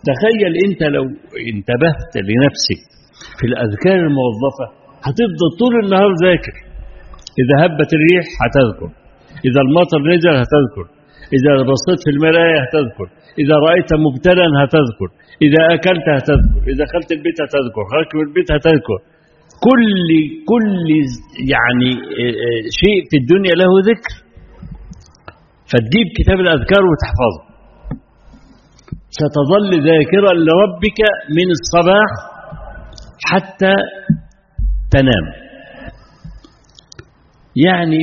تخيل انت لو انتبهت لنفسك في الأذكار الموظفة هتفضل طول النهار ذاكر إذا هبت الريح هتذكر إذا المطر نزل هتذكر إذا بصيت في المراية هتذكر إذا رأيت مبتلا هتذكر إذا أكلت هتذكر إذا دخلت البيت هتذكر خرجت من البيت هتذكر كل كل يعني شيء في الدنيا له ذكر فتجيب كتاب الأذكار وتحفظه ستظل ذاكرا لربك من الصباح حتى تنام يعني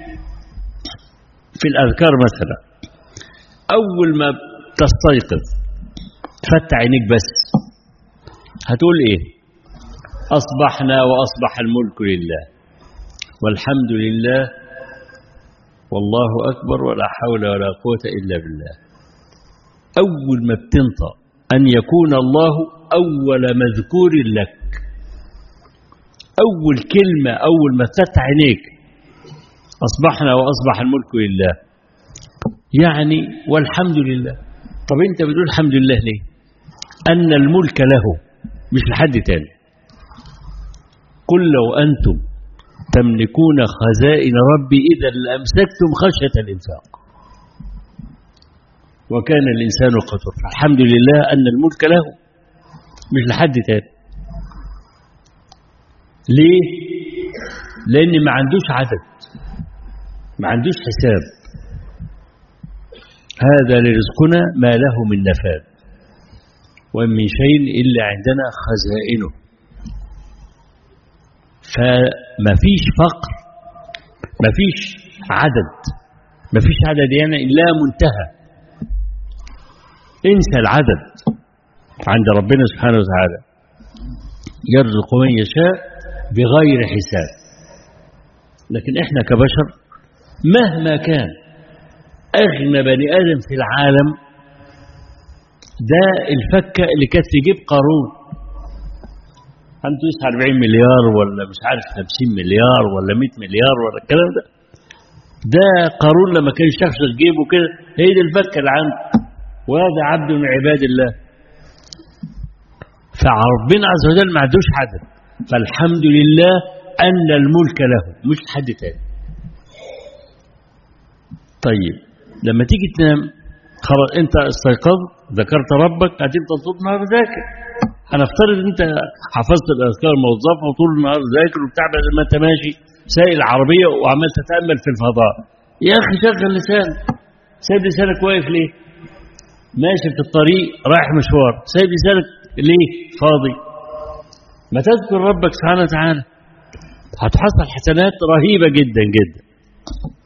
في الأذكار مثلا أول ما تستيقظ فتح عينيك بس هتقول إيه أصبحنا وأصبح الملك لله والحمد لله والله أكبر ولا حول ولا قوة إلا بالله أول ما بتنطق أن يكون الله أول مذكور لك أول كلمة أول ما تفتح عينيك أصبحنا وأصبح الملك لله يعني والحمد لله طب أنت بتقول الحمد لله ليه أن الملك له مش لحد تاني قل لو أنتم تملكون خزائن ربي إذا لأمسكتم خشية الإنفاق وكان الإنسان قتر الحمد لله أن الملك له مش لحد تاني ليه لأن ما عندوش عدد ما عندوش حساب هذا لرزقنا ما له من نفاذ ومن من شيء إلا عندنا خزائنه فما فيش فقر ما فيش عدد ما فيش عدد يعني لا منتهى انسى العدد عند ربنا سبحانه وتعالى يرزق من يشاء بغير حساب لكن احنا كبشر مهما كان اغنى بني ادم في العالم ده الفكه اللي كانت تجيب قارون عنده 40 مليار ولا مش عارف 50 مليار ولا 100 مليار ولا الكلام ده ده قارون لما كان يشخص جيبه كده هي دي الفكه اللي عنده وهذا عبد من عباد الله فربنا عز وجل ما عندوش عدد فالحمد لله أن الملك له مش حد تاني طيب لما تيجي تنام خلاص انت استيقظت ذكرت ربك هتفضل طول النهار ذاكر هنفترض ان انت حفظت الاذكار الموظفه وطول النهار ذاكر وبتاع بدل ما انت ماشي سايق العربيه وعمال تتامل في الفضاء يا اخي شغل لسانك سايب لسانك واقف ليه؟ ماشي في الطريق رايح مشوار سايب لسانك ليه؟ فاضي ما تذكر ربك سبحانه وتعالى هتحصل حسنات رهيبه جدا جدا